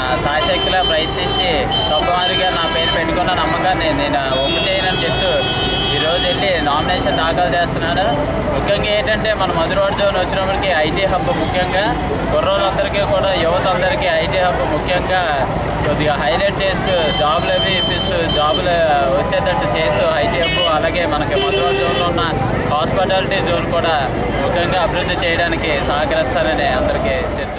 సాయశక్తిలా ప్రయత్నించి తప్పమారిగా నా పేరు పెట్టుకున్న నమ్మకాన్ని నేను ఒప్పు చేయనని చెప్తూ ఈరోజు వెళ్ళి నామినేషన్ దాఖలు చేస్తున్నాను ముఖ్యంగా ఏంటంటే మన మధురోడ్ జోన్ వచ్చినప్పటికీ ఐటీ హబ్ ముఖ్యంగా కుర్రోళ్ళందరికీ కూడా యువత అందరికీ ఐటీ హబ్ ముఖ్యంగా కొద్దిగా హైలైట్ చేస్తూ జాబులు అవి ఇప్పిస్తూ జాబులు వచ్చేటట్టు చేస్తూ ఐటీ హబ్ అలాగే మనకి మధురోడ్ జోన్లో ఉన్న హాస్పిటాలిటీ జోన్ కూడా ముఖ్యంగా అభివృద్ధి చేయడానికి సహకరిస్తారని అందరికీ చెప్తూ